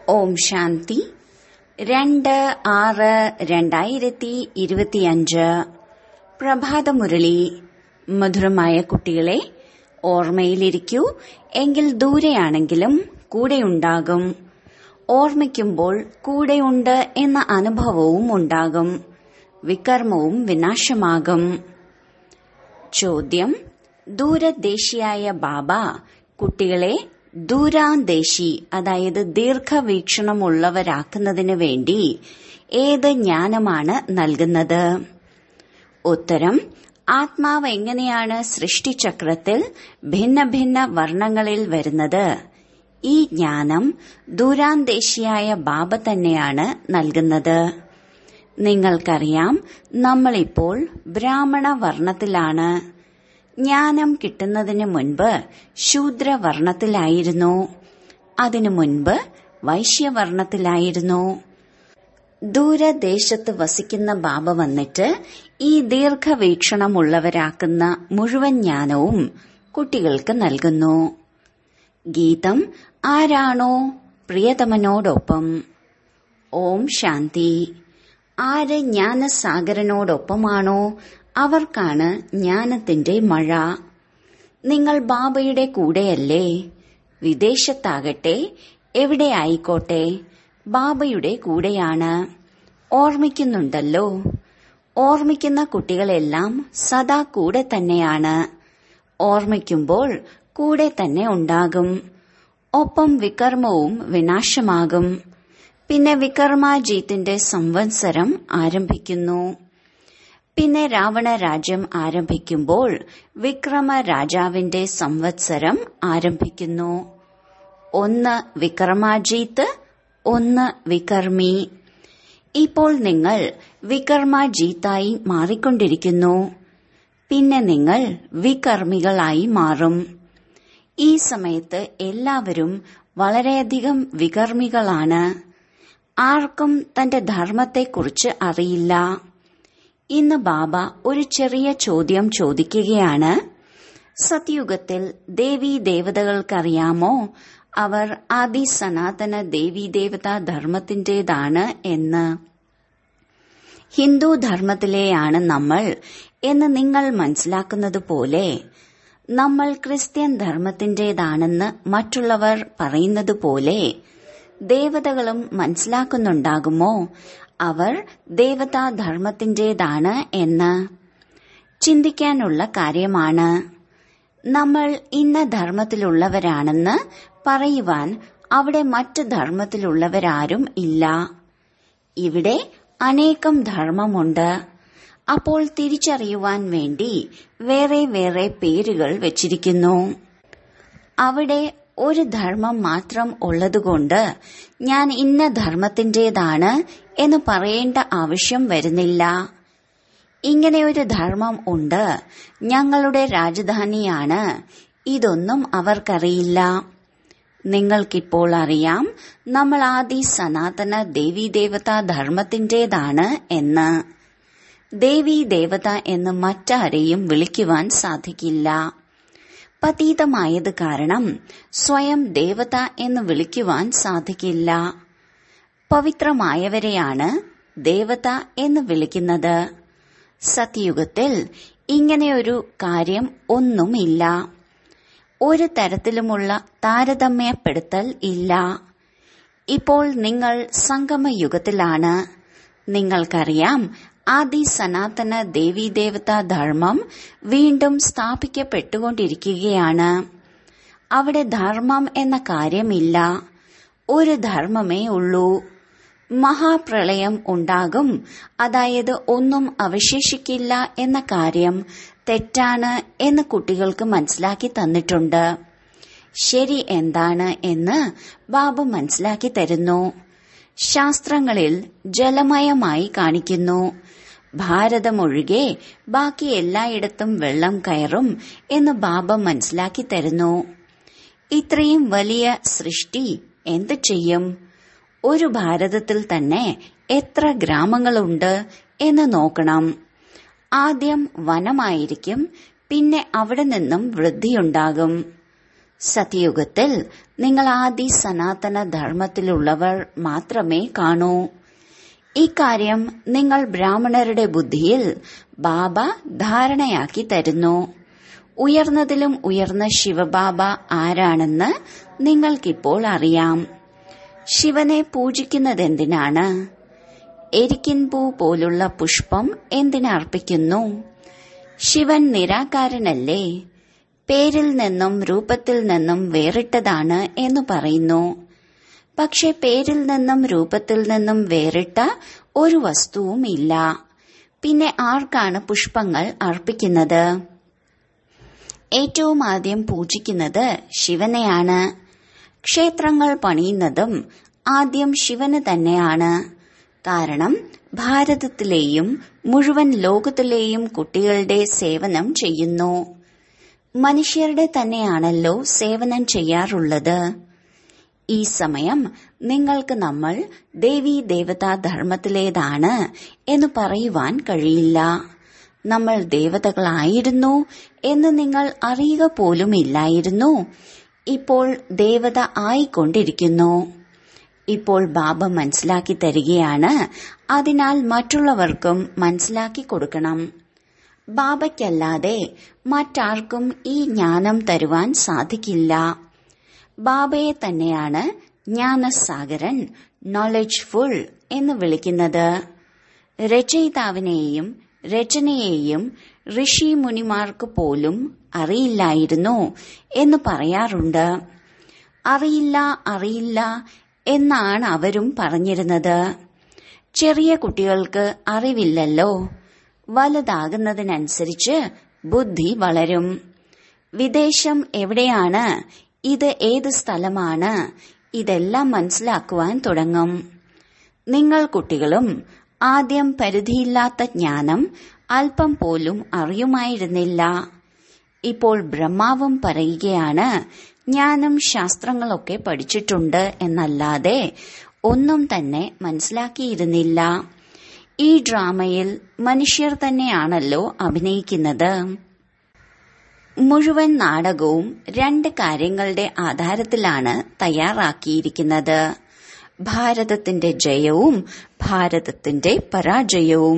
ഓം ശാന്തി രണ്ട് ആറ് രണ്ടായിരത്തി ഇരുപത്തിയഞ്ച് പ്രഭാതമുരളി മധുരമായ കുട്ടികളെ ഓർമ്മയിലിരിക്കൂ എങ്കിൽ ദൂരെയാണെങ്കിലും കൂടെയുണ്ടാകും ഓർമ്മിക്കുമ്പോൾ കൂടെയുണ്ട് എന്ന അനുഭവവും ഉണ്ടാകും വികർമ്മവും വിനാശമാകും ചോദ്യം ദൂരദേശിയായ ബാബ കുട്ടികളെ ദൂരാന്തേശി അതായത് ദീർഘവീക്ഷണമുള്ളവരാക്കുന്നതിന് വേണ്ടി ഏത് ജ്ഞാനമാണ് നൽകുന്നത് ഉത്തരം ആത്മാവ് എങ്ങനെയാണ് സൃഷ്ടിചക്രത്തിൽ ഭിന്ന ഭിന്ന വർണ്ണങ്ങളിൽ വരുന്നത് ഈ ജ്ഞാനം ദൂരാന്തേശിയായ ബാബ തന്നെയാണ് നൽകുന്നത് നിങ്ങൾക്കറിയാം നമ്മളിപ്പോൾ ബ്രാഹ്മണ വർണ്ണത്തിലാണ് ജ്ഞാനം കിട്ടുന്നതിന് മുൻപ് ശൂദ്രവർണ്ണത്തിലായിരുന്നു അതിനു മുൻപ് വൈശ്യവർണ്ണത്തിലായിരുന്നു ദൂരദേശത്ത് വസിക്കുന്ന ബാബ വന്നിട്ട് ഈ ദീർഘവീക്ഷണമുള്ളവരാക്കുന്ന മുഴുവൻ ജ്ഞാനവും കുട്ടികൾക്ക് നൽകുന്നു ഗീതം ആരാണോ പ്രിയതമനോടൊപ്പം ഓം ശാന്തി ആര് ജ്ഞാനസാഗരനോടൊപ്പമാണോ അവർക്കാണ് ജ്ഞാനത്തിന്റെ മഴ നിങ്ങൾ ബാബയുടെ കൂടെയല്ലേ വിദേശത്താകട്ടെ എവിടെ ആയിക്കോട്ടെ ബാബയുടെ കൂടെയാണ് ഓർമ്മിക്കുന്നുണ്ടല്ലോ ഓർമ്മിക്കുന്ന കുട്ടികളെല്ലാം സദാ കൂടെ തന്നെയാണ് ഓർമ്മിക്കുമ്പോൾ കൂടെ തന്നെ ഉണ്ടാകും ഒപ്പം വികർമ്മവും വിനാശമാകും പിന്നെ വികർമാജീത്തിന്റെ സംവത്സരം ആരംഭിക്കുന്നു പിന്നെ രാവണ രാജ്യം ആരംഭിക്കുമ്പോൾ വിക്രമ രാജാവിന്റെ സംവത്സരം ആരംഭിക്കുന്നു ഒന്ന് വിക്രമാജീത്ത് ഒന്ന് വികർമ്മി ഇപ്പോൾ നിങ്ങൾ വികർമാജീത്തായി മാറിക്കൊണ്ടിരിക്കുന്നു പിന്നെ നിങ്ങൾ വികർമ്മികളായി മാറും ഈ സമയത്ത് എല്ലാവരും വളരെയധികം വികർമ്മികളാണ് ആർക്കും തന്റെ ധർമ്മത്തെക്കുറിച്ച് അറിയില്ല ഇന്ന് ബാബ ഒരു ചെറിയ ചോദ്യം ചോദിക്കുകയാണ് സത്യുഗത്തിൽ ദേവീ ദേവതകൾക്കറിയാമോ അവർ ആദി സനാതന ദേവീ ദേവതാ ധർമ്മത്തിന്റേതാണ് എന്ന് ഹിന്ദു ധർമ്മത്തിലെയാണ് നമ്മൾ എന്ന് നിങ്ങൾ മനസ്സിലാക്കുന്നത് പോലെ നമ്മൾ ക്രിസ്ത്യൻ ധർമ്മത്തിന്റേതാണെന്ന് മറ്റുള്ളവർ പറയുന്നത് പോലെ ദേവതകളും മനസ്സിലാക്കുന്നുണ്ടാകുമോ അവർ ദേവതാധർമ്മത്തിന്റേതാണ് എന്ന് ചിന്തിക്കാനുള്ള കാര്യമാണ് നമ്മൾ ഇന്ന ധർമ്മത്തിലുള്ളവരാണെന്ന് പറയുവാൻ അവിടെ മറ്റ് ധർമ്മത്തിലുള്ളവരാരും ഇല്ല ഇവിടെ അനേകം ധർമ്മമുണ്ട് അപ്പോൾ തിരിച്ചറിയുവാൻ വേണ്ടി വേറെ വേറെ പേരുകൾ വച്ചിരിക്കുന്നു അവിടെ ഒരു ധർമ്മം മാത്രം ഉള്ളതുകൊണ്ട് ഞാൻ ഇന്ന ധർമ്മത്തിന്റേതാണ് എന്ന് പറയേണ്ട ആവശ്യം വരുന്നില്ല ഇങ്ങനെ ഒരു ധർമ്മം ഉണ്ട് ഞങ്ങളുടെ രാജധാനിയാണ് ഇതൊന്നും അവർക്കറിയില്ല നിങ്ങൾക്കിപ്പോൾ അറിയാം നമ്മൾ ആദി സനാതന ദേവീദേവതാ ധർമ്മത്തിന്റേതാണ് എന്ന് ദേവീ ദേവത എന്ന് മറ്റാരെയും വിളിക്കുവാൻ സാധിക്കില്ല പതീതമായത് കാരണം സ്വയം ദേവത എന്ന് വിളിക്കുവാൻ സാധിക്കില്ല പവിത്രമായവരെയാണ് ദേവത എന്ന് വിളിക്കുന്നത് സത്യുഗത്തിൽ ഇങ്ങനെയൊരു കാര്യം ഒന്നുമില്ല ഒരു തരത്തിലുമുള്ള താരതമ്യപ്പെടുത്തൽ ഇല്ല ഇപ്പോൾ നിങ്ങൾ സംഗമയുഗത്തിലാണ് നിങ്ങൾക്കറിയാം ആദി സനാതന ദേവീദേവതാ ധർമ്മം വീണ്ടും സ്ഥാപിക്കപ്പെട്ടുകൊണ്ടിരിക്കുകയാണ് അവിടെ ധർമ്മം എന്ന കാര്യമില്ല ഒരു ധർമ്മമേ ഉള്ളൂ മഹാപ്രളയം ഉണ്ടാകും അതായത് ഒന്നും അവശേഷിക്കില്ല എന്ന കാര്യം തെറ്റാണ് എന്ന് കുട്ടികൾക്ക് മനസ്സിലാക്കി തന്നിട്ടുണ്ട് ശരി എന്താണ് എന്ന് ബാബു മനസ്സിലാക്കി തരുന്നു ശാസ്ത്രങ്ങളിൽ ജലമയമായി കാണിക്കുന്നു ഭാരതമൊഴികെ ബാക്കി എല്ലായിടത്തും വെള്ളം കയറും എന്ന് ബാബ മനസ്സിലാക്കി തരുന്നു ഇത്രയും വലിയ സൃഷ്ടി എന്ത് ചെയ്യും ഒരു ഭാരതത്തിൽ തന്നെ എത്ര ഗ്രാമങ്ങളുണ്ട് എന്ന് നോക്കണം ആദ്യം വനമായിരിക്കും പിന്നെ അവിടെ നിന്നും വൃദ്ധിയുണ്ടാകും സത്യയുഗത്തിൽ നിങ്ങൾ ആദി സനാതന ധർമ്മത്തിലുള്ളവർ മാത്രമേ കാണൂ ഇക്കാര്യം നിങ്ങൾ ബ്രാഹ്മണരുടെ ബുദ്ധിയിൽ ബാബ ധാരണയാക്കി തരുന്നു ഉയർന്നതിലും ഉയർന്ന ശിവബാബ ആരാണെന്ന് നിങ്ങൾക്കിപ്പോൾ അറിയാം ശിവനെ പൂജിക്കുന്നതെന്തിനാണ് എരിക്കിൻ പൂ പോലുള്ള പുഷ്പം എന്തിനർപ്പിക്കുന്നു ശിവൻ നിരാകാരനല്ലേ പേരിൽ നിന്നും രൂപത്തിൽ നിന്നും വേറിട്ടതാണ് എന്ന് പറയുന്നു പക്ഷെ പേരിൽ നിന്നും രൂപത്തിൽ നിന്നും വേറിട്ട ഒരു വസ്തുവും ഇല്ല പിന്നെ ആർക്കാണ് പുഷ്പങ്ങൾ അർപ്പിക്കുന്നത് ഏറ്റവും ആദ്യം പൂജിക്കുന്നത് ശിവനെയാണ് ക്ഷേത്രങ്ങൾ പണിയുന്നതും ആദ്യം ശിവന് തന്നെയാണ് കാരണം ഭാരതത്തിലെയും മുഴുവൻ ലോകത്തിലെയും കുട്ടികളുടെ സേവനം ചെയ്യുന്നു മനുഷ്യരുടെ തന്നെയാണല്ലോ സേവനം ചെയ്യാറുള്ളത് ഈ സമയം നിങ്ങൾക്ക് നമ്മൾ ദേവീ ദേവതാ ധർമ്മത്തിലേതാണ് എന്ന് പറയുവാൻ കഴിയില്ല നമ്മൾ ദേവതകളായിരുന്നു എന്ന് നിങ്ങൾ അറിയുക പോലുമില്ലായിരുന്നു ഇപ്പോൾ ദേവത ആയിക്കൊണ്ടിരിക്കുന്നു ഇപ്പോൾ ബാബ മനസ്സിലാക്കി തരികയാണ് അതിനാൽ മറ്റുള്ളവർക്കും മനസ്സിലാക്കി കൊടുക്കണം ബാബയ്ക്കല്ലാതെ മറ്റാർക്കും ഈ ജ്ഞാനം തരുവാൻ സാധിക്കില്ല ബാബയെ തന്നെയാണ് ജ്ഞാനസാഗരൻ നോളജ് ഫുൾ എന്ന് വിളിക്കുന്നത് രചയിതാവിനെയും രചനയെയും ഋഷി മുനിമാർക്ക് പോലും അറിയില്ലായിരുന്നു എന്ന് പറയാറുണ്ട് അറിയില്ല അറിയില്ല എന്നാണ് അവരും പറഞ്ഞിരുന്നത് ചെറിയ കുട്ടികൾക്ക് അറിവില്ലല്ലോ വലുതാകുന്നതിനനുസരിച്ച് ബുദ്ധി വളരും വിദേശം എവിടെയാണ് ഇത് ഏത് സ്ഥലമാണ് ഇതെല്ലാം മനസ്സിലാക്കുവാൻ തുടങ്ങും നിങ്ങൾ കുട്ടികളും ആദ്യം പരിധിയില്ലാത്ത ജ്ഞാനം അല്പം പോലും അറിയുമായിരുന്നില്ല ഇപ്പോൾ ബ്രഹ്മാവും പറയുകയാണ് ജ്ഞാനം ശാസ്ത്രങ്ങളൊക്കെ പഠിച്ചിട്ടുണ്ട് എന്നല്ലാതെ ഒന്നും തന്നെ മനസ്സിലാക്കിയിരുന്നില്ല ഈ ഡ്രാമയിൽ മനുഷ്യർ തന്നെയാണല്ലോ അഭിനയിക്കുന്നത് മുഴുവൻ നാടകവും രണ്ട് കാര്യങ്ങളുടെ ആധാരത്തിലാണ് തയ്യാറാക്കിയിരിക്കുന്നത് ഭാരതത്തിന്റെ ജയവും ഭാരതത്തിന്റെ പരാജയവും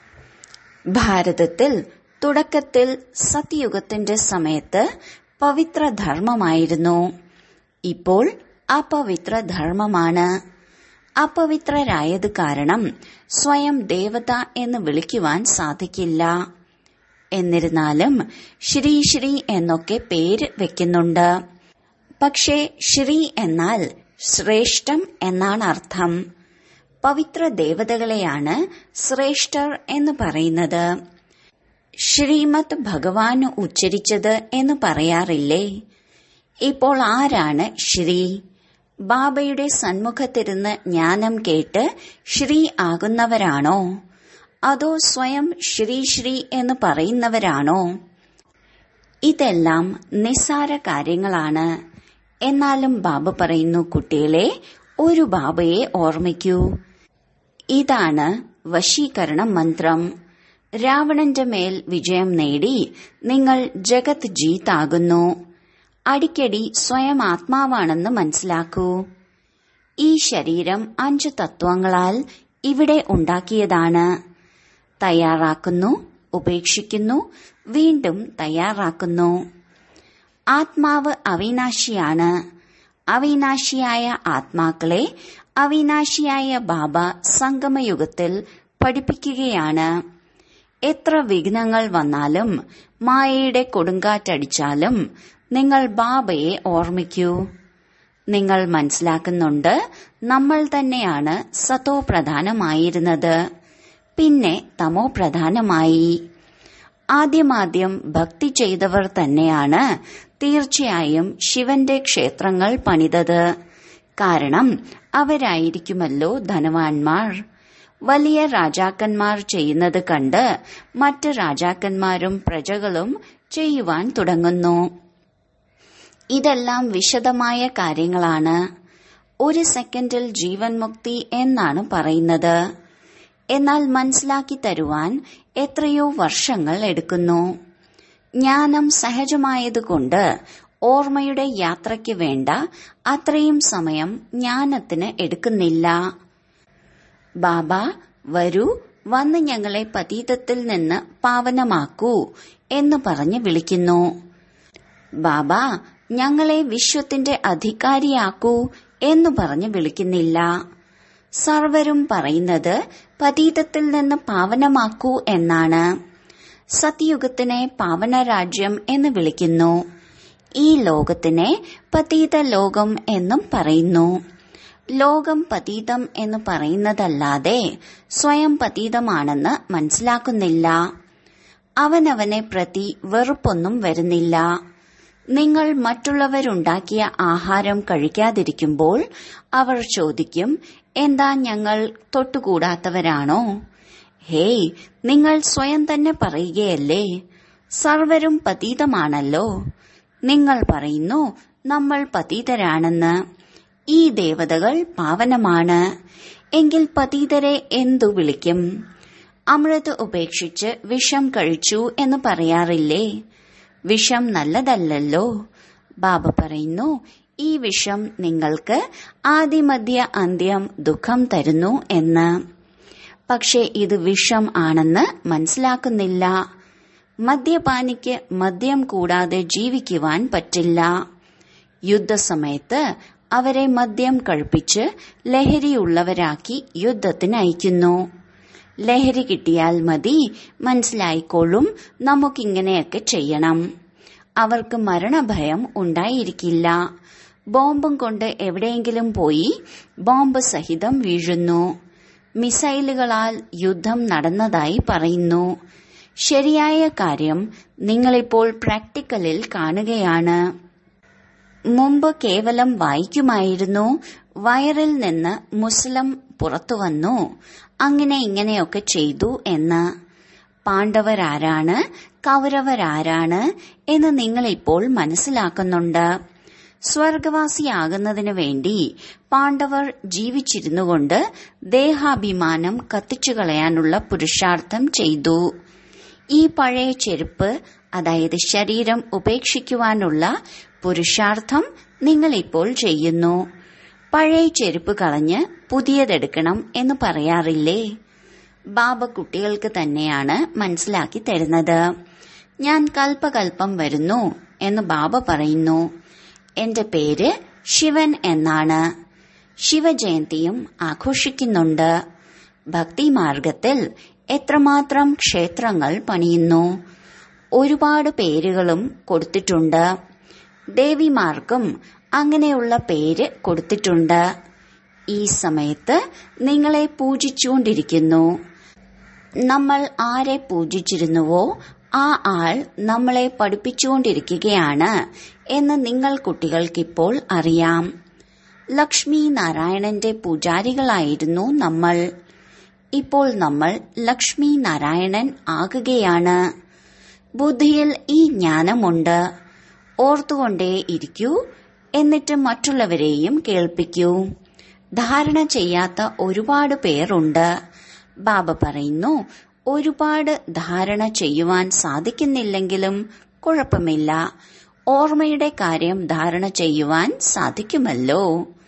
ഭാരതത്തിൽ തുടക്കത്തിൽ സത്യയുഗത്തിന്റെ സമയത്ത് പവിത്ര ധർമ്മമായിരുന്നു ഇപ്പോൾ അപവിത്ര ധർമ്മമാണ് അപവിത്രരായത് കാരണം സ്വയം ദേവത എന്ന് വിളിക്കുവാൻ സാധിക്കില്ല എന്നിരുന്നാലും ശ്രീ ശ്രീ എന്നൊക്കെ പേര് വെക്കുന്നുണ്ട് പക്ഷേ ശ്രീ എന്നാൽ ശ്രേഷ്ഠം എന്നാണ് അർത്ഥം പവിത്ര ദേവതകളെയാണ് ശ്രേഷ്ഠർ എന്ന് പറയുന്നത് ശ്രീമത് ഭഗവാൻ ഉച്ചരിച്ചത് എന്ന് പറയാറില്ലേ ഇപ്പോൾ ആരാണ് ശ്രീ ബാബയുടെ സന്മുഖത്തിരുന്ന് ജ്ഞാനം കേട്ട് ശ്രീ ആകുന്നവരാണോ അതോ സ്വയം ശ്രീ ശ്രീ എന്ന് പറയുന്നവരാണോ ഇതെല്ലാം നിസ്സാര കാര്യങ്ങളാണ് എന്നാലും ബാബ പറയുന്നു കുട്ടികളെ ഒരു ബാബയെ ഓർമ്മിക്കൂ ഇതാണ് വശീകരണ മന്ത്രം രാവണന്റെ മേൽ വിജയം നേടി നിങ്ങൾ ജഗത് ജീത്താകുന്നു അടിക്കടി സ്വയം ആത്മാവാണെന്ന് മനസ്സിലാക്കൂ ഈ ശരീരം അഞ്ച് തത്വങ്ങളാൽ ഇവിടെ ഉണ്ടാക്കിയതാണ് തയ്യാറാക്കുന്നു ഉപേക്ഷിക്കുന്നു വീണ്ടും തയ്യാറാക്കുന്നു ആത്മാവ് അവിനാശിയാണ് അവിനാശിയായ ആത്മാക്കളെ അവിനാശിയായ ബാബ സംഗമയുഗത്തിൽ പഠിപ്പിക്കുകയാണ് എത്ര വിഘ്നങ്ങൾ വന്നാലും മായയുടെ കൊടുങ്കാറ്റടിച്ചാലും നിങ്ങൾ ബാബയെ ഓർമ്മിക്കൂ നിങ്ങൾ മനസ്സിലാക്കുന്നുണ്ട് നമ്മൾ തന്നെയാണ് സതോ പ്രധാനമായിരുന്നത് പിന്നെ തമോ പ്രധാനമായി ആദ്യമാദ്യം ഭക്തി ചെയ്തവർ തന്നെയാണ് തീർച്ചയായും ശിവന്റെ ക്ഷേത്രങ്ങൾ പണിതത് കാരണം അവരായിരിക്കുമല്ലോ ധനവാന്മാർ വലിയ രാജാക്കന്മാർ ചെയ്യുന്നത് കണ്ട് മറ്റ് രാജാക്കന്മാരും പ്രജകളും ചെയ്യുവാൻ തുടങ്ങുന്നു ഇതെല്ലാം വിശദമായ കാര്യങ്ങളാണ് ഒരു സെക്കൻഡിൽ ജീവൻ മുക്തി എന്നാണ് പറയുന്നത് എന്നാൽ മനസ്സിലാക്കി തരുവാൻ എത്രയോ വർഷങ്ങൾ എടുക്കുന്നു ജ്ഞാനം സഹജമായതുകൊണ്ട് ഓർമ്മയുടെ യാത്രയ്ക്ക് വേണ്ട അത്രയും സമയം ജ്ഞാനത്തിന് എടുക്കുന്നില്ല ബാബ വരൂ വന്ന് ഞങ്ങളെ പതീതത്തിൽ നിന്ന് പാവനമാക്കൂ എന്ന് പറഞ്ഞ് വിളിക്കുന്നു ബാബ ഞങ്ങളെ വിശ്വത്തിന്റെ അധികാരിയാക്കൂ എന്ന് പറഞ്ഞ് വിളിക്കുന്നില്ല സർവരും പറയുന്നത് പതീതത്തിൽ നിന്ന് പാവനമാക്കൂ എന്നാണ് സത്യുഗത്തിനെ പാവനരാജ്യം എന്ന് വിളിക്കുന്നു ഈ ലോകത്തിനെ പതീത ലോകം എന്നും പറയുന്നു ലോകം പതീതം എന്ന് പറയുന്നതല്ലാതെ സ്വയം പതീതമാണെന്ന് മനസ്സിലാക്കുന്നില്ല അവനവനെ പ്രതി വെറുപ്പൊന്നും വരുന്നില്ല നിങ്ങൾ മറ്റുള്ളവരുണ്ടാക്കിയ ആഹാരം കഴിക്കാതിരിക്കുമ്പോൾ അവർ ചോദിക്കും എന്താ ഞങ്ങൾ തൊട്ടുകൂടാത്തവരാണോ ഹേയ് നിങ്ങൾ സ്വയം തന്നെ പറയുകയല്ലേ സർവരും പതീതമാണല്ലോ നിങ്ങൾ പറയുന്നു നമ്മൾ പതീതരാണെന്ന് ഈ ദേവതകൾ പാവനമാണ് എങ്കിൽ പതീതരെ എന്തു വിളിക്കും അമൃത് ഉപേക്ഷിച്ച് വിഷം കഴിച്ചു എന്ന് പറയാറില്ലേ വിഷം നല്ലതല്ലല്ലോ ബാബ പറയുന്നു ഈ വിഷം നിങ്ങൾക്ക് ആദിമധ്യ അന്ത്യം ദുഃഖം തരുന്നു എന്ന് പക്ഷെ ഇത് വിഷം ആണെന്ന് മനസ്സിലാക്കുന്നില്ല മദ്യപാനിക്ക് മദ്യം കൂടാതെ ജീവിക്കുവാൻ പറ്റില്ല യുദ്ധസമയത്ത് അവരെ മദ്യം കഴിപ്പിച്ച് ലഹരിയുള്ളവരാക്കി യുദ്ധത്തിന് അയക്കുന്നു ലഹരി കിട്ടിയാൽ മതി മനസ്സിലായിക്കോളും നമുക്കിങ്ങനെയൊക്കെ ചെയ്യണം അവർക്ക് മരണഭയം ഉണ്ടായിരിക്കില്ല ബോംബും കൊണ്ട് എവിടെയെങ്കിലും പോയി ബോംബ് സഹിതം വീഴുന്നു മിസൈലുകളാൽ യുദ്ധം നടന്നതായി പറയുന്നു ശരിയായ കാര്യം നിങ്ങളിപ്പോൾ പ്രാക്ടിക്കലിൽ കാണുകയാണ് മുമ്പ് കേവലം വായിക്കുമായിരുന്നു വയറിൽ നിന്ന് മുസ്ലിം പുറത്തുവന്നു അങ്ങനെ ഇങ്ങനെയൊക്കെ ചെയ്തു എന്ന് പാണ്ഡവരാരാണ് കൗരവരാരാണ് എന്ന് നിങ്ങളിപ്പോൾ മനസ്സിലാക്കുന്നുണ്ട് സ്വർഗവാസിയാകുന്നതിനു വേണ്ടി പാണ്ഡവർ ജീവിച്ചിരുന്നുകൊണ്ട് ദേഹാഭിമാനം കത്തിച്ചു കളയാനുള്ള പുരുഷാർത്ഥം ചെയ്തു ഈ പഴയ ചെരുപ്പ് അതായത് ശരീരം ഉപേക്ഷിക്കുവാനുള്ള പുരുഷാർത്ഥം നിങ്ങൾ ഇപ്പോൾ ചെയ്യുന്നു പഴയ ചെരുപ്പ് കളഞ്ഞ് പുതിയതെടുക്കണം എന്ന് പറയാറില്ലേ ബാബ കുട്ടികൾക്ക് തന്നെയാണ് മനസ്സിലാക്കി തരുന്നത് ഞാൻ കൽപ്പകൽപ്പം വരുന്നു എന്ന് ബാബ പറയുന്നു എന്റെ പേര് ശിവൻ എന്നാണ് ശിവജയന്തിയും ആഘോഷിക്കുന്നുണ്ട് ഭക്തിമാർഗത്തിൽ എത്രമാത്രം ക്ഷേത്രങ്ങൾ പണിയുന്നു ഒരുപാട് പേരുകളും കൊടുത്തിട്ടുണ്ട് ദേവിമാർക്കും അങ്ങനെയുള്ള പേര് കൊടുത്തിട്ടുണ്ട് ഈ സമയത്ത് നിങ്ങളെ പൂജിച്ചുകൊണ്ടിരിക്കുന്നു നമ്മൾ ആരെ പൂജിച്ചിരുന്നുവോ ആ ആൾ നമ്മളെ പഠിപ്പിച്ചുകൊണ്ടിരിക്കുകയാണ് എന്ന് നിങ്ങൾ കുട്ടികൾക്കിപ്പോൾ അറിയാം ലക്ഷ്മി നാരായണന്റെ പൂജാരികളായിരുന്നു നമ്മൾ ഇപ്പോൾ നമ്മൾ ലക്ഷ്മി നാരായണൻ ആകുകയാണ് ബുദ്ധിയിൽ ഈ ജ്ഞാനമുണ്ട് ഓർത്തുകൊണ്ടേ ഇരിക്കൂ എന്നിട്ട് മറ്റുള്ളവരെയും കേൾപ്പിക്കൂ ധാരണ ചെയ്യാത്ത ഒരുപാട് പേരുണ്ട് ബാബ പറയുന്നു ഒരുപാട് ധാരണ ചെയ്യുവാൻ സാധിക്കുന്നില്ലെങ്കിലും കുഴപ്പമില്ല ഓർമ്മയുടെ കാര്യം ധാരണ ചെയ്യുവാൻ സാധിക്കുമല്ലോ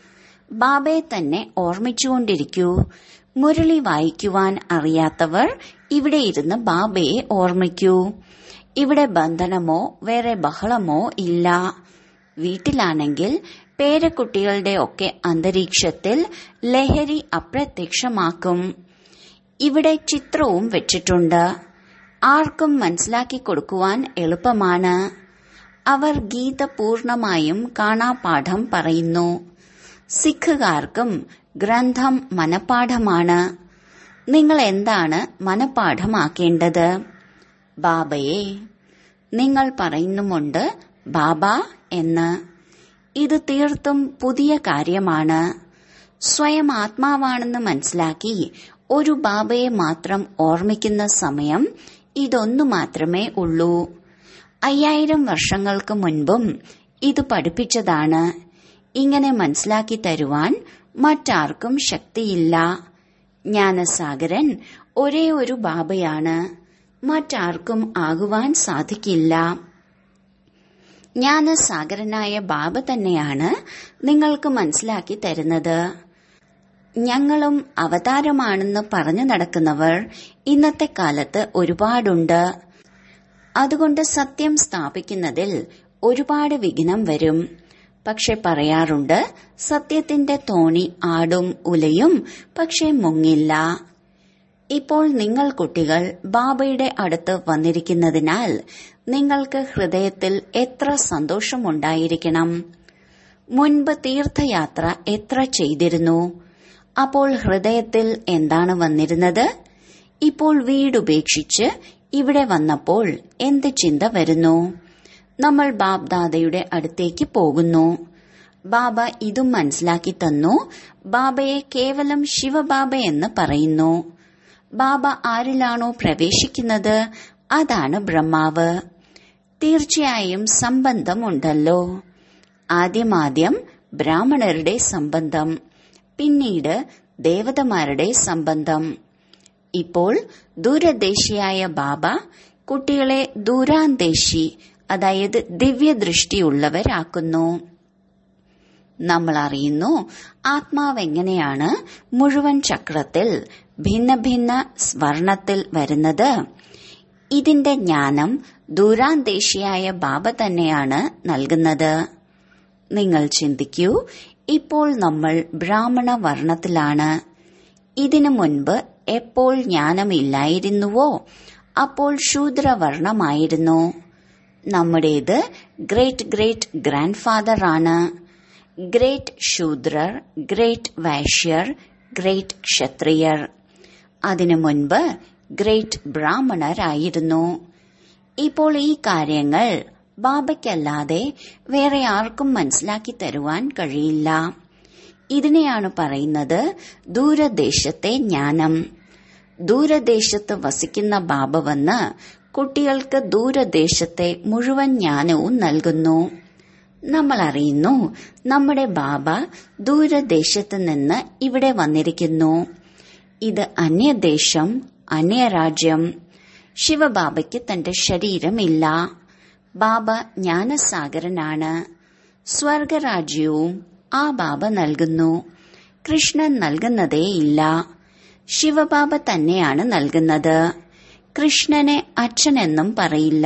ബാബയെ തന്നെ ഓർമ്മിച്ചുകൊണ്ടിരിക്കൂ മുരളി വായിക്കുവാൻ അറിയാത്തവർ ഇവിടെ ഇരുന്ന് ബാബയെ ഓർമ്മിക്കൂ ഇവിടെ ബന്ധനമോ വേറെ ബഹളമോ ഇല്ല വീട്ടിലാണെങ്കിൽ പേരക്കുട്ടികളുടെ ഒക്കെ അന്തരീക്ഷത്തിൽ ലഹരി അപ്രത്യക്ഷമാക്കും ഇവിടെ ചിത്രവും വെച്ചിട്ടുണ്ട് ആർക്കും മനസ്സിലാക്കി കൊടുക്കുവാൻ എളുപ്പമാണ് അവർ ഗീത പൂർണമായും കാണാപാഠം പറയുന്നു സിഖുകാർക്കും ഗ്രന്ഥം മനപാഠമാണ് നിങ്ങൾ എന്താണ് മനപാഠമാക്കേണ്ടത് ബാബയെ നിങ്ങൾ പറയുന്നുമുണ്ട് ബാബ എന്ന് ഇത് തീർത്തും പുതിയ കാര്യമാണ് സ്വയം ആത്മാവാണെന്ന് മനസ്സിലാക്കി ഒരു ബാബയെ മാത്രം ഓർമ്മിക്കുന്ന സമയം ഇതൊന്നു മാത്രമേ ഉള്ളൂ അയ്യായിരം വർഷങ്ങൾക്ക് മുൻപും ഇത് പഠിപ്പിച്ചതാണ് ഇങ്ങനെ മനസ്സിലാക്കി തരുവാൻ മറ്റാർക്കും ശക്തിയില്ല ജ്ഞാനസാഗരൻ ഒരേ ഒരു ബാബയാണ് മറ്റാർക്കും ആകുവാൻ സാധിക്കില്ല ജ്ഞാനസാഗരനായ ബാബ തന്നെയാണ് നിങ്ങൾക്ക് മനസ്സിലാക്കി തരുന്നത് ഞങ്ങളും അവതാരമാണെന്ന് പറഞ്ഞു നടക്കുന്നവർ ഇന്നത്തെ കാലത്ത് ഒരുപാടുണ്ട് അതുകൊണ്ട് സത്യം സ്ഥാപിക്കുന്നതിൽ ഒരുപാട് വിഘ്നം വരും പക്ഷെ പറയാറുണ്ട് സത്യത്തിന്റെ തോണി ആടും ഉലയും പക്ഷെ മുങ്ങില്ല ഇപ്പോൾ നിങ്ങൾ കുട്ടികൾ ബാബയുടെ അടുത്ത് വന്നിരിക്കുന്നതിനാൽ നിങ്ങൾക്ക് ഹൃദയത്തിൽ എത്ര സന്തോഷമുണ്ടായിരിക്കണം മുൻപ് തീർത്ഥയാത്ര എത്ര ചെയ്തിരുന്നു അപ്പോൾ ഹൃദയത്തിൽ എന്താണ് വന്നിരുന്നത് ഇപ്പോൾ വീടുപേക്ഷിച്ച് ഇവിടെ വന്നപ്പോൾ എന്ത് ചിന്ത വരുന്നു നമ്മൾ ബാബ്ദാദയുടെ അടുത്തേക്ക് പോകുന്നു ബാബ ഇതും മനസ്സിലാക്കി തന്നു ബാബയെ കേവലം ശിവബാബ എന്ന് പറയുന്നു ബാബ ആരിലാണോ പ്രവേശിക്കുന്നത് അതാണ് ബ്രഹ്മാവ് തീർച്ചയായും സംബന്ധമുണ്ടല്ലോ ആദ്യമാദ്യം ബ്രാഹ്മണരുടെ സംബന്ധം പിന്നീട് ദേവതമാരുടെ സംബന്ധം ഇപ്പോൾ ദൂരദേശിയായ ബാബ കുട്ടികളെ ദൂരാന്തേശി അതായത് ദിവ്യദൃഷ്ടിയുള്ളവരാക്കുന്നു നമ്മൾ അറിയുന്നു ആത്മാവ് എങ്ങനെയാണ് മുഴുവൻ ചക്രത്തിൽ ഭിന്ന ഭിന്ന സ്വർണത്തിൽ വരുന്നത് ഇതിന്റെ ജ്ഞാനം ദൂരാന്തേശിയായ ബാബ തന്നെയാണ് നൽകുന്നത് നിങ്ങൾ ചിന്തിക്കൂ ഇപ്പോൾ നമ്മൾ ബ്രാഹ്മണ വർണ്ണത്തിലാണ് ഇതിനു മുൻപ് എപ്പോൾ ജ്ഞാനമില്ലായിരുന്നുവോ അപ്പോൾ ശൂദ്രവർണമായിരുന്നു നമ്മുടേത് ഗ്രേറ്റ് ഗ്രേറ്റ് ഗ്രാൻഡ് ഫാദർ ആണ് ഗ്രേറ്റ് ശൂദ്രർ ഗ്രേറ്റ് വൈശ്യർ ഗ്രേറ്റ് ക്ഷത്രിയർ അതിനു മുൻപ് ഗ്രേറ്റ് ബ്രാഹ്മണരായിരുന്നു ഇപ്പോൾ ഈ കാര്യങ്ങൾ ബാബയ്ക്കല്ലാതെ വേറെ ആർക്കും മനസ്സിലാക്കി തരുവാൻ കഴിയില്ല ഇതിനെയാണ് പറയുന്നത് ദൂരദേശത്തെ ജ്ഞാനം ദൂരദേശത്ത് വസിക്കുന്ന ബാബ വന്ന് കുട്ടികൾക്ക് ദൂരദേശത്തെ മുഴുവൻ ജ്ഞാനവും നൽകുന്നു നമ്മൾ അറിയുന്നു നമ്മുടെ ബാബ ദൂരദേശത്ത് നിന്ന് ഇവിടെ വന്നിരിക്കുന്നു ഇത് അന്യദേശം അന്യരാജ്യം ശിവബാബയ്ക്ക് തന്റെ ശരീരമില്ല ബാബ ജ്ഞാനസാഗരനാണ് സ്വർഗരാജ്യവും ആ ബാബ നൽകുന്നു കൃഷ്ണൻ നൽകുന്നതേയില്ല ശിവബാബ തന്നെയാണ് നൽകുന്നത് കൃഷ്ണനെ അച്ഛനെന്നും പറയില്ല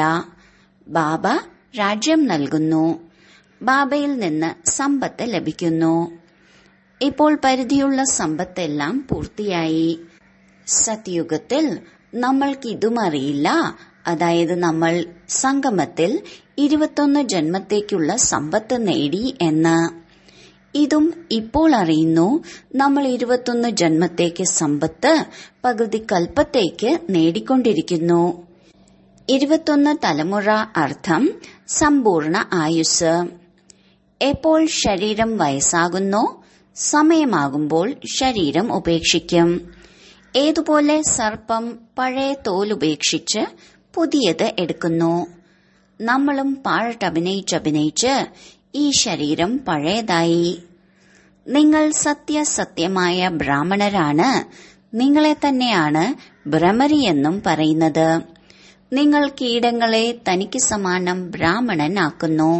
ബാബ രാജ്യം നൽകുന്നു ബാബയിൽ നിന്ന് സമ്പത്ത് ലഭിക്കുന്നു ഇപ്പോൾ പരിധിയുള്ള സമ്പത്തെല്ലാം പൂർത്തിയായി സത്യുഗത്തിൽ നമ്മൾക്ക് ഇതും അറിയില്ല അതായത് നമ്മൾ സംഗമത്തിൽ ഇരുപത്തൊന്ന് ജന്മത്തേക്കുള്ള സമ്പത്ത് നേടി എന്ന് ഇതും ഇപ്പോൾ അറിയുന്നു നമ്മൾ ഇരുപത്തൊന്ന് ജന്മത്തേക്ക് സമ്പത്ത് പകുതി കൽപ്പത്തേക്ക് നേടിക്കൊണ്ടിരിക്കുന്നു ഇരുപത്തൊന്ന് തലമുറ അർത്ഥം സമ്പൂർണ്ണ ആയുസ് എപ്പോൾ ശരീരം വയസ്സാകുന്നോ സമയമാകുമ്പോൾ ശരീരം ഉപേക്ഷിക്കും ഏതുപോലെ സർപ്പം പഴയ തോലുപേക്ഷിച്ച് പുതിയത് എടുക്കുന്നു നമ്മളും പാഴട്ടഭിനയിച്ചഭിനയിച്ച് ഈ ശരീരം പഴയതായി നിങ്ങൾ സത്യസത്യമായ ബ്രാഹ്മണരാണ് നിങ്ങളെ തന്നെയാണ് ഭ്രമരി എന്നും പറയുന്നത് നിങ്ങൾ കീടങ്ങളെ തനിക്ക് സമാനം ബ്രാഹ്മണനാക്കുന്നു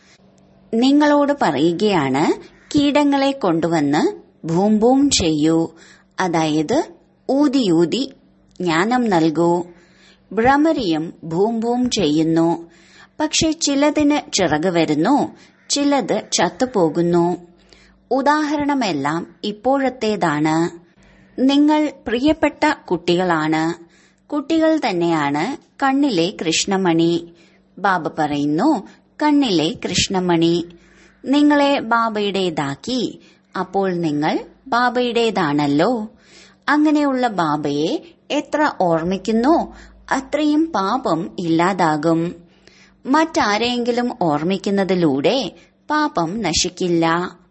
നിങ്ങളോട് പറയുകയാണ് കീടങ്ങളെ കൊണ്ടുവന്ന് ഭൂം ഭൂം ചെയ്യൂ അതായത് ഊതിയൂതി ജ്ഞാനം നൽകൂ ഭ്രമരിയും ഭൂം ഭൂം ചെയ്യുന്നു പക്ഷെ ചിലതിന് ചിറക് വരുന്നു ചിലത് ചത്തുപോകുന്നു ഉദാഹരണമെല്ലാം ഇപ്പോഴത്തേതാണ് നിങ്ങൾ പ്രിയപ്പെട്ട കുട്ടികളാണ് കുട്ടികൾ തന്നെയാണ് കണ്ണിലെ കൃഷ്ണമണി ബാബ പറയുന്നു കണ്ണിലെ കൃഷ്ണമണി നിങ്ങളെ ബാബയുടേതാക്കി അപ്പോൾ നിങ്ങൾ ബാബയുടേതാണല്ലോ അങ്ങനെയുള്ള ബാബയെ എത്ര ഓർമ്മിക്കുന്നു അത്രയും പാപം ഇല്ലാതാകും മറ്റാരെങ്കിലും ഓർമ്മിക്കുന്നതിലൂടെ പാപം നശിക്കില്ല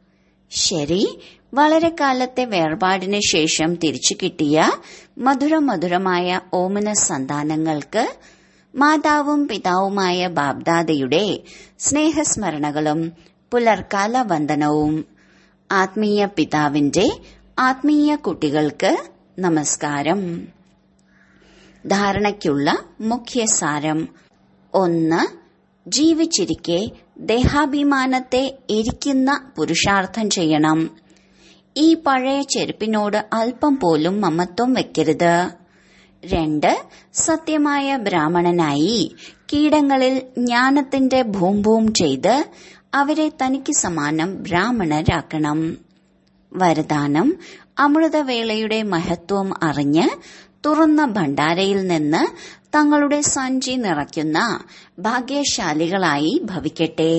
ശരി വളരെ കാലത്തെ വേർപാടിന് ശേഷം തിരിച്ചു കിട്ടിയ മധുരമധുരമായ ഓമന സന്താനങ്ങൾക്ക് മാതാവും പിതാവുമായ ബാബ്ദാദയുടെ സ്നേഹസ്മരണകളും പുലർക്കാല വന്ദനവും ആത്മീയ പിതാവിന്റെ ആത്മീയ കുട്ടികൾക്ക് നമസ്കാരം ധാരണയ്ക്കുള്ള മുഖ്യസാരം ഒന്ന് ജീവിച്ചിരിക്കെ ദേഹാഭിമാനത്തെ എരിക്കുന്ന പുരുഷാർത്ഥം ചെയ്യണം ഈ പഴയ ചെരുപ്പിനോട് അല്പം പോലും മമത്വം വെക്കരുത് രണ്ട് സത്യമായ ബ്രാഹ്മണനായി കീടങ്ങളിൽ ജ്ഞാനത്തിന്റെ ഭൂംഭൂം ചെയ്ത് അവരെ തനിക്ക് സമാനം ബ്രാഹ്മണരാക്കണം വരദാനം അമൃതവേളയുടെ മഹത്വം അറിഞ്ഞ് തുറന്ന ഭണ്ഡാരയിൽ നിന്ന് തങ്ങളുടെ സഞ്ചി നിറയ്ക്കുന്ന ഭാഗ്യശാലികളായി ഭവിക്കട്ടെ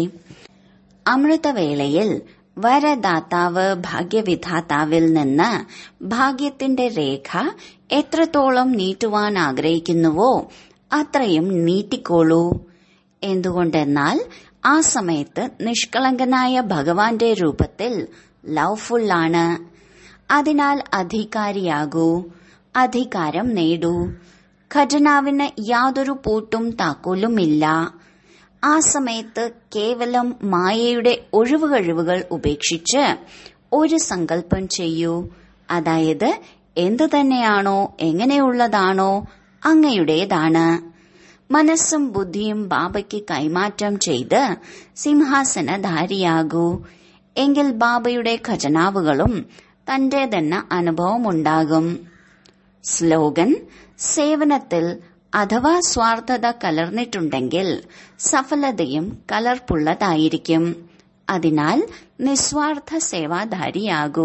അമൃതവേളയിൽ വരദാതാവ് ഭാഗ്യവിധാതാവിൽ നിന്ന് ഭാഗ്യത്തിന്റെ രേഖ എത്രത്തോളം നീട്ടുവാൻ ആഗ്രഹിക്കുന്നുവോ അത്രയും നീട്ടിക്കോളൂ എന്തുകൊണ്ടെന്നാൽ ആ സമയത്ത് നിഷ്കളങ്കനായ ഭഗവാന്റെ രൂപത്തിൽ ലവ്ഫുള്ളാണ് അതിനാൽ അധികാരിയാകൂ അധികാരം നേടൂ ഖജനാവിന് യാതൊരു പൂട്ടും താക്കോലുമില്ല ആ സമയത്ത് കേവലം മായയുടെ ഒഴിവുകഴിവുകൾ ഉപേക്ഷിച്ച് ഒരു സങ്കല്പം ചെയ്യൂ അതായത് എന്തു തന്നെയാണോ എങ്ങനെയുള്ളതാണോ അങ്ങയുടേതാണ് മനസ്സും ബുദ്ധിയും ബാബയ്ക്ക് കൈമാറ്റം ചെയ്ത് സിംഹാസനധാരിയാകൂ എങ്കിൽ ബാബയുടെ ഖജനാവുകളും തന്റേതെന്ന അനുഭവമുണ്ടാകും സ്ലോഗൻ സേവനത്തിൽ അഥവാ സ്വാർത്ഥത കലർന്നിട്ടുണ്ടെങ്കിൽ സഫലതയും കലർപ്പുള്ളതായിരിക്കും അതിനാൽ നിസ്വാർത്ഥ സേവാധാരിയാകൂ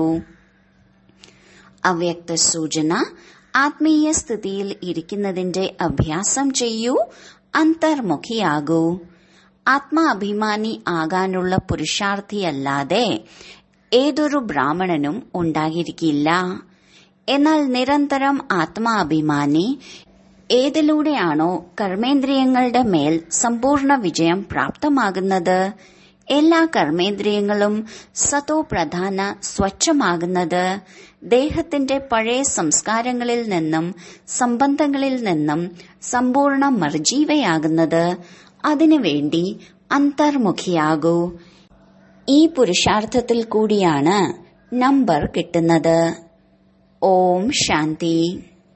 അവ്യക്ത സൂചന ആത്മീയ സ്ഥിതിയിൽ ഇരിക്കുന്നതിന്റെ അഭ്യാസം ചെയ്യൂ അന്തർമുഖിയാകൂ ആത്മാഭിമാനി ആകാനുള്ള പുരുഷാർത്ഥിയല്ലാതെ ഏതൊരു ബ്രാഹ്മണനും ഉണ്ടായിരിക്കില്ല എന്നാൽ നിരന്തരം ആത്മാഭിമാനി ഏതിലൂടെയാണോ കർമ്മേന്ദ്രിയങ്ങളുടെ മേൽ സമ്പൂർണ്ണ വിജയം പ്രാപ്തമാകുന്നത് എല്ലാ കർമ്മേന്ദ്രിയങ്ങളും സതോ പ്രധാന സ്വച്ഛമാകുന്നത് ദേഹത്തിന്റെ പഴയ സംസ്കാരങ്ങളിൽ നിന്നും സംബന്ധങ്ങളിൽ നിന്നും സമ്പൂർണ്ണ മർജീവയാകുന്നത് അതിനുവേണ്ടി അന്തർമുഖിയാകൂ ഈ പുരുഷാർത്ഥത്തിൽ കൂടിയാണ് നമ്പർ കിട്ടുന്നത് ഓം ശാന്തി